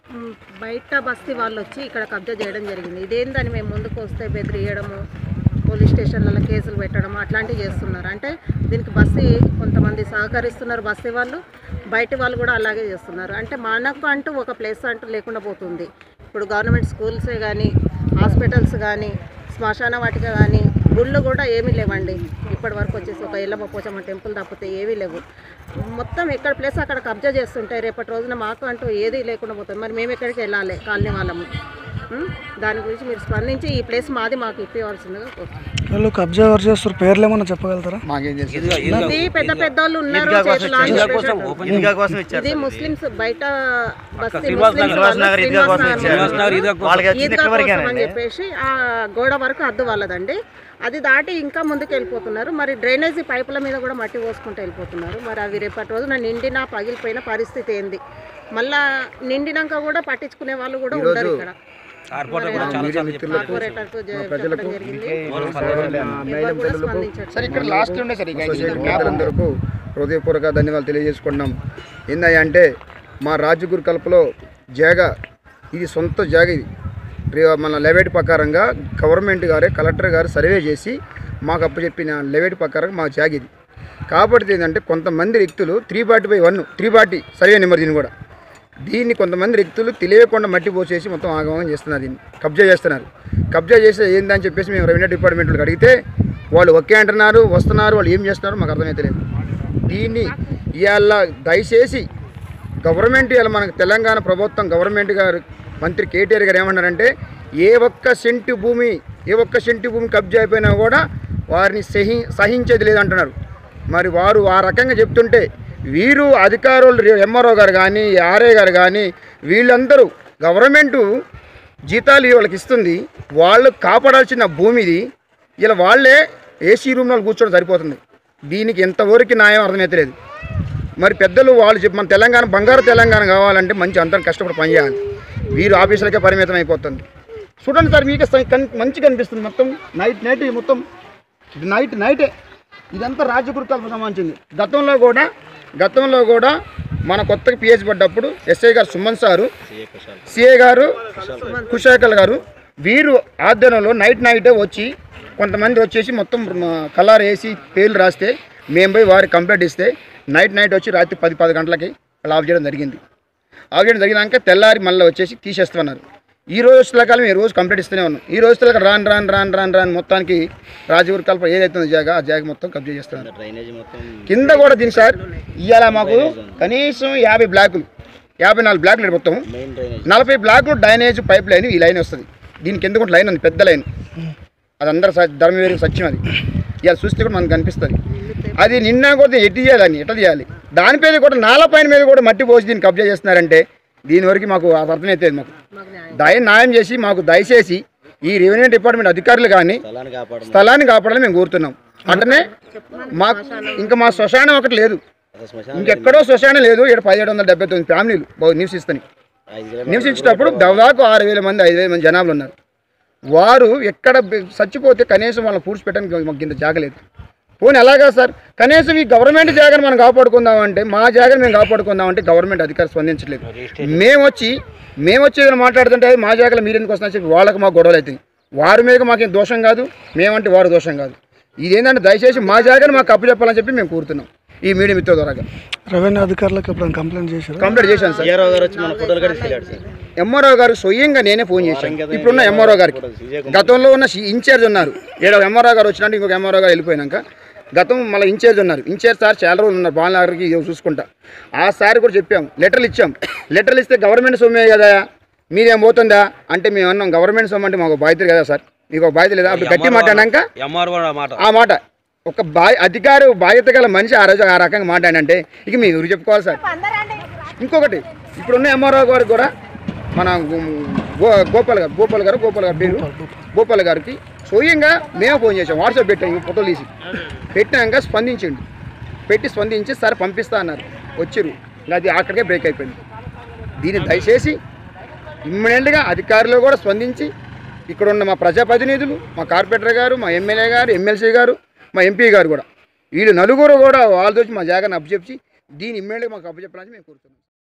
మ్, బయట బస్తీ వాళ్ళు వచ్చి ఇక్కడ కబ్జా చేయడం జరిగింది ఇదేందని మేము ముందుకు వస్తే బెదిరియడము పోలీస్ స్టేషన్లలో కేసులు పెట్టడం అట్లాంటివి చేస్తున్నారు అంటే దీనికి బస్తీ కొంతమంది సహకరిస్తున్నారు బస్తీ వాళ్ళు బయట వాళ్ళు కూడా అలాగే చేస్తున్నారు అంటే మనకు అంటూ ఒక ప్లేస్ అంటూ లేకుండా పోతుంది ఇప్పుడు గవర్నమెంట్ స్కూల్సే కానీ హాస్పిటల్స్ కానీ శ్మశాన వాటిక కానీ గుళ్ళు కూడా ఏమీ లేవండి ఇప్పటి వరకు వచ్చేసి ఒక ఎల్లమ్మ పోచమ్మ టెంపుల్ తప్పితే ఏవీ లేవు మొత్తం ఎక్కడ ప్లేస్ అక్కడ కబ్జా చేస్తుంటాయి రేపటి రోజున మాకు అంటూ ఏది లేకుండా పోతుంది మరి మేము ఎక్కడికి వెళ్ళాలి కాలనీ వాళ్ళము ఉం? దాని గురించి మీరు స్పందించి ఈ ప్లేస్ మాది మాకు ఇప్పవలసిందిగా కోరుతున్నాం. వాళ్ళు కబ్జా ఎవరు చేస్తారు పేర్లు ఏమన్నా చెప్పగలుగుతారా మాకేం తెలుసు ఇది పెద్ద పెద్ద వాళ్ళు ఉన్నారు చేతులు ఆన్ చెప్పేటట్టు. ఈద్గా కోసం ఇచ్చారు ఇది ముస్లిమ్స్ బయట బస్తీ శ్రీనివాస్ ముస్లిమ్స్ నగర్ వాళ్ళు నగర్ ఈద్గా కోసం శ్రీనివాస్ ఇచ్చారు నగర్ వాళ్ళకి వచ్చింది ఈద్గా ఎక్కడి కోసం అని వరకేనండి చెప్పేసి ఆ గోడ వరకు అద్దు వాళ్ళదండి అది దాటి ఇంకా ముందుకు వెళ్ళిపోతున్నారు మరి డ్రైనేజీ పైపుల మీద కూడా మట్టి పోసుకుంటూ వెళ్ళిపోతున్నారు మరి అవి రేపటి రోజున నిండిన పగిలిపోయిన పరిస్థితి ఏంది మళ్ళా నిండినాక కూడా పట్టించుకునే వాళ్ళు కూడా ఉండరు ఇక్కడ మీడియా మిత్రులకు కార్పొరేటర్కు జ- ప్రజలకు చెప్పడం జరిగింది ఎవరు కూడా స్పందించట్లేదు. సార్ ఇక్కడ లాస్ట్ ఉండే సార్ సొసైటీ పెద్దలందరకు హృదయపూర్వక ధన్యవాదాలు తెలియజేసుకున్నాం ఏందయ్యా అంటే మా రాజగురు కల్పలో జాగ ఇది సొంత జాగ ఇది రే- మన లెవేట్ ప్రకారంగా గవర్నమెంట్ గారే కలెక్టర్ గారు సర్వే చేసి మాకు అప్పచెప్పిన లెవేట్ ప్రకారం మా జాగ ఇది కాబట్టి ఏంటంటే కొంతమంది వ్యక్తులు three forty by one three forty survey number దీన్ని కూడా దీన్ని కొంతమంది వ్యక్తులు తెలియకుండా మట్టి పోసేసి మొత్తం ఆగమనం చేస్తున్నారు దీన్ని కబ్జా చేస్తున్నారు కబ్జా చేస్తే ఏందని చెప్పేసి మేము రెవెన్యూ డిపార్ట్మెంట్కి అడిగితే వాళ్ళు ఒకే అంటున్నారు వస్తున్నారు వాళ్ళు ఏం చేస్తున్నారు మాకు అర్థమైతలేదు దీన్ని ఇవాళ దయచేసి గవర్నమెంట్ ఇవాళ మనకు తెలంగాణ ప్రభుత్వం గవర్నమెంట్ గారు మంత్రి కేటీఆర్ గారు ఏమన్నారంటే ఏ ఒక్క సెంటు భూమి ఏ ఒక్క సెంటు భూమి కబ్జా అయిపోయినా కూడా వారిని సహి సహించేది లేదంటున్నారు మరి వారు ఆ రకంగా చెప్తుంటే వీరు అధికారులు ఎంఆర్ఓ గారు కానీ ఆర్ఏ గారు కానీ వీళ్ళందరూ గవర్నమెంటు జీతాలు వాళ్ళకి ఇస్తుంది వాళ్ళు కాపాడాల్సిన భూమిది ఇలా వాళ్ళే ఏసీ రూమ్లో కూర్చోవడం సరిపోతుంది దీనికి ఎంతవరకు న్యాయం అర్థమవుతలేదు మరి పెద్దలు వాళ్ళు చెప్పి మన తెలంగాణ బంగారు తెలంగాణ కావాలంటే మంచి అందరం కష్టపడి పనిచేయాలి వీరు ఆఫీసులకే పరిమితం అయిపోతుంది చూడండి సార్ మీకే సై- కన్- మంచిగా కనిపిస్తుంది మొత్తం నైట్ నైట్ ఇది మొత్తం ఇది నైట్ నైటే ఇదంతా రాజగురుకాలకు సంబంధించింది గతంలో కూడా గతంలో కూడా మన కొత్తగా పిహెచ్ పడ్డప్పుడు ఎస్ఐ గారు సుమన్ సారు సిఐ గారు కుషాకల్ గారు వీరు ఆధ్వర్యంలో నైట్ నైటే వచ్చి కొంతమంది వచ్చేసి మొత్తం కలర్ వేసి పేర్లు రాస్తే మేము పోయి వారికి కంప్లైంట్ ఇస్తే నైట్ నైట్ వచ్చి రాత్రి పది పది గంటలకి వాళ్ళు ఆఫ్ చేయడం జరిగింది ఆఫ్ చేయడం జరిగినాక తెల్లారి మళ్ళీ వచ్చేసి తీసేస్తున్నారు ఈ రోజు కాలం ఈ రోజు కంప్లైంట్ ఇస్తూనే ఉన్నాం ఈ రోజు రాను రాను రాను రాను రాను మొత్తానికి రాజగురు కల్ప ఏదైతుందో జాగ ఆ జాగ మొత్తం కబ్జా చేస్తున్నారు కింద కూడా దీని సార్ ఇవాళ మాకు కనీసం యాభై బ్లాకులు యాభై నాలుగు బ్లాకులు మొత్తం నలభై బ్లాకులు డ్రైనేజ్ పైప్ లైన్ ఈ లైన్ వస్తుంది దీనికి ఎందుకు లైన్ ఉంది పెద్ద లైన్ అది అందరు ధర్మవేరి సత్యం అది ఇవాళ చూస్తే కూడా మనకు కనిపిస్తుంది అది నిన్న కూడా ఎట్టి చేయాలని ఎట్లా చేయాలి దానిపైన కూడా నాల పైన మీద కూడా మట్టి పోసి దీన్ని కబ్జా చేస్తున్నారంటే దీని వరకు మాకు అది అర్థమైతే మాకు మాకు న్యాయం దయ న్యాయం చేసి మాకు దయచేసి ఈ రెవెన్యూ డిపార్ట్మెంట్ అధికారులు కానీ స్థలాన్ని కాపాడాలని మేము కోరుతున్నాం అంటే మాకు ఇంకా మా శ్మశానం ఒకటి లేదు ఇంకెక్కడో శ్మశానం లేదు ఇక్కడ పదిహేడు వందల డెబ్బై తొమ్మిది ఫ్యామిలీలు బాగా నివసిస్తాయి నివసించేటప్పుడు దాదాపు ఆరు వేల మంది ఐదు వేల మంది జనాభాలు ఉన్నారు వారు ఎక్కడ బె- చచ్చిపోతే కనీసం వాళ్ళని పూడ్చి పెట్టడానికి మాకు ఇంత జాగలేదు పోనీ ఎలాగా సార్ కనీసం ఈ గవర్నమెంట్ జాగాను మనం కాపాడుకుందామంటే మా జాగాను మేము కాపాడుకుందామంటే గవర్నమెంట్ అధికారులు స్పందించట్లేదు మేము వచ్చి మేము వచ్చి ఏదైనా మాట్లాడుతుంటే "అది మా జాగాలో మీరు ఎందుకు వస్తున్నా చెప్పి వాళ్ళకి మాకు గొడవలు అవుతాయి వారి మీద మాకేం దోషం కాదు మేమంటే వారు దోషం కాదు ఇదేంటంటే దయచేసి మా జాగాను మాకు అప్పు చెప్పాలని చెప్పి మేము కోరుతున్నాం ఈ మీడియా మిత్రుల ద్వారా రెవెన్యూ అధికారులకు ఎప్పుడైనా కంప్లైంట్ చేశారు కంప్లీట్ చేశాను సార్ ఎంఆర్ఓ గారు స్వయంగా నేనే ఫోన్ చేశాను ఇప్పుడున్న ఎంఆర్ఓ గారికి గతంలో ఉన్న సి- ఇన్ఛార్జ్ ఉన్నారు ఏడో ఎంఆర్ఓ గారు వచ్చినట్టు ఇంకొక ఎంఆర్ఓ గారు వెళ్ళిపోయినాక గతం మళ్ళీ ఇన్ఛార్జ్ ఉన్నారు ఇన్ఛార్జ్ సార్ చాలా రోజులు ఉన్నారు బాలనగర్కి ఇవి చూసుకుంటా ఆ సార్ కూడా చెప్పాము లెటర్లు ఇచ్చాం లెటర్లు ఇస్తే గవర్నమెంట్ సొమ్మే కదా మీదేం పోతుందా అంటే మేము అన్నాం గవర్నమెంట్ సొమ్ము అంటే మాకు బాధ్యత కదా సార్ మీకు ఒక బాధ్యత లేదా అప్పుడు గట్టి మాట్లాడాక ఎంఆర్ఓ మాట ఆ మాట ఒక బా అధికారి బాధ్యత గల మనిషి ఆ రోజు ఆ రకంగా మాట్లాడంటే ఇక మీరు ఎవరు చెప్పుకోవాలి సార్ ఇంకొకటి ఇప్పుడున్న ఎంఆర్ఓ గారు కూడా మన గు- గో- గోపాల్ గారు గోపాల్ గారు గోపాల్ గారు పేరు గోపాల్ గారికి స్వయంగా మేము ఫోన్ చేసాం వాట్సాప్ పెట్టాం ఈ ఫోటోలు తీసి పెట్టినాక స్పందించండి పెట్టి స్పందించి సార్ పంపిస్తా అన్నారు వచ్చిర్రు ఇంకా అది అక్కడికే బ్రేక్ అయిపోయింది దీన్ని దయచేసి ఇమ్మీడియట్గా అధికారులు కూడా స్పందించి ఇక్కడ ఉన్న మా ప్రజాప్రతినిధులు మా కార్పొరేటర్ గారు మా ఎమ్మెల్యే గారు ఎమ్మెల్సీ గారు మా ఎంపీ గారు కూడా వీళ్ళు నలుగురు కూడా వాళ్ళతో వచ్చి మా జాగాను అప్పచెప్పి దీన్ని ఇమ్మీడియట్గా మాకు అప్పచెప్పాలని మేము కోరుతున్నాం